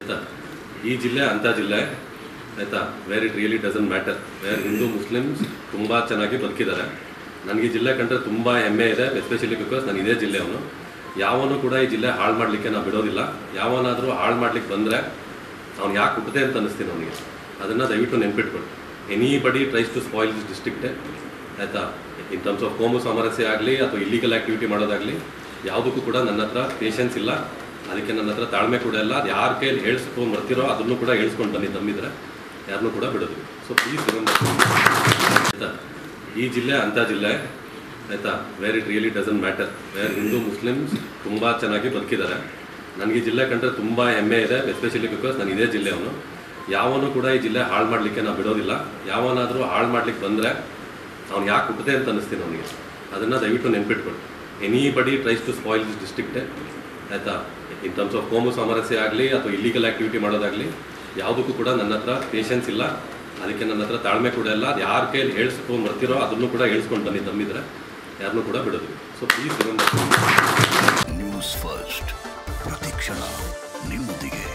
ಆಯ್ತಾ ಈ ಜಿಲ್ಲೆ ಅಂಥ ಜಿಲ್ಲೆ ಆಯಿತಾ where it really doesn't matter where Hindu Muslims ತುಂಬ ಚೆನ್ನಾಗಿ ಬದುಕಿದ್ದಾರೆ ನನಗೆ ಈ ಜಿಲ್ಲೆ ಕಂಡ್ರೆ ತುಂಬ ಹೆಮ್ಮೆ ಇದೆ ಎಸ್ಪೆಷಲಿ ಬಿಕಾಸ್ ನಾನು ಇದೇ ಜಿಲ್ಲೆಯವನು ಯಾವನು ಕೂಡ ಈ ಜಿಲ್ಲೆ ಹಾಳು ಮಾಡಲಿಕ್ಕೆ ನಾವು ಬಿಡೋದಿಲ್ಲ ಯಾವನಾದರೂ ಹಾಳು ಮಾಡ್ಲಿಕ್ಕೆ ಬಂದರೆ ಅವ್ನು ಯಾಕೆ ಹುಟ್ಟದೆ ಅಂತ ಅನ್ನಿಸ್ತೀನಿ ಅವನಿಗೆ ಅದನ್ನು ದಯವಿಟ್ಟು ನೆನ್ಪಿಟ್ಕೊಳ್ಳಿ anybody tries to spoil this ಡಿಸ್ಟ್ರಿಕ್ಟೆ ಆಯಿತಾ ಇನ್ ಟರ್ಮ್ಸ್ ಆಫ್ ಕೋಮು ಸಾಮರಸ್ಯ ಆಗಲಿ ಅಥವಾ ಇಲ್ಲಿಗಲ್ ಆ್ಯಕ್ಟಿವಿಟಿ ಮಾಡೋದಾಗಲಿ ಯಾವುದಕ್ಕೂ ಕೂಡ ನನ್ನ ಹತ್ರ ಪೇಷನ್ಸ್ ಇಲ್ಲ ಅದಕ್ಕೆ ನನ್ನ ಹತ್ರ ತಾಳ್ಮೆ ಕೂಡ ಇಲ್ಲ ಅದು ಯಾರ ಕೈಯಲ್ಲಿ ಹೇಳಿಸ್ಕೊಂಡು ಬರ್ತಿರೋ ಅದನ್ನು ಕೂಡ ಹೇಳಿಸ್ಕೊಂಡು ಬನ್ನಿ ತಮ್ಮಿದ್ರೆ ಯಾರನ್ನೂ ಕೂಡ ಬಿಡೋದು ಸೊ ಪ್ಲೀಸ್ ಆಯಿತಾ ಈ ಜಿಲ್ಲೆ ಅಂಥ ಜಿಲ್ಲೆ ಆಯಿತಾ where it really doesn't matter where Hindu Muslims ತುಂಬ ಚೆನ್ನಾಗಿ ಬದುಕಿದ್ದಾರೆ ನನಗೆ ಈ ಜಿಲ್ಲೆ ಕಂಡ್ರೆ ತುಂಬ ಹೆಮ್ಮೆ ಇದೆ ಎಸ್ಪೆಷಲಿ ಬಿಕಾಸ್ ನಾನು ಇದೇ ಜಿಲ್ಲೆಯವನು ಯಾವನು ಕೂಡ ಈ ಜಿಲ್ಲೆ ಹಾಳು ಮಾಡಲಿಕ್ಕೆ ನಾವು ಬಿಡೋದಿಲ್ಲ ಯಾವನಾದರೂ ಹಾಳು ಮಾಡ್ಲಿಕ್ಕೆ ಬಂದರೆ ಅವ್ನು ಯಾಕೆ ಹುಟ್ಟದೆ ಅಂತ ಅನ್ನಿಸ್ತೀನಿ ಅವನಿಗೆ ಅದನ್ನು ದಯವಿಟ್ಟು ನೆನ್ಪಿಟ್ಕೊಳ್ಳಿ anybody tries to spoil this ಡಿಸ್ಟ್ರಿಕ್ಟೆ ಆಯಿತಾ ಇನ್ ಟರ್ಮ್ಸ್ ಆಫ್ ಕೋಮು ಸಾಮರಸ್ಯ ಆಗಲಿ ಅಥವಾ ಇಲ್ಲಿಗಲ್ ಆ್ಯಕ್ಟಿವಿಟಿ ಮಾಡೋದಾಗಲಿ ಯಾವುದಕ್ಕೂ ಕೂಡ ನನ್ನ ಹತ್ರ ಪೇಷನ್ಸ್ ಇಲ್ಲ ಅದಕ್ಕೆ ನನ್ನ ಹತ್ರ ತಾಳ್ಮೆ ಕೂಡ ಇಲ್ಲ ಅದು ಯಾರ ಕೈಯಲ್ಲಿ ಹೇಳಿಸ್ಕೊಂಡು ಬರ್ತಿರೋ ಅದನ್ನು ಕೂಡ ಹೇಳಿಸ್ಕೊಂಡು ಬನ್ನಿ ತಮ್ಮಿದ್ರೆ ಯಾರನ್ನೂ ಕೂಡ ಬಿಡೋದು ಸೊ ಪ್ಲೀಸ್ ನ್ಯೂಸ್ ಫಸ್ಟ್ ಪ್ರತಿಕ್ಷಣ ನಿಮ್ಮೊಂದಿಗೆ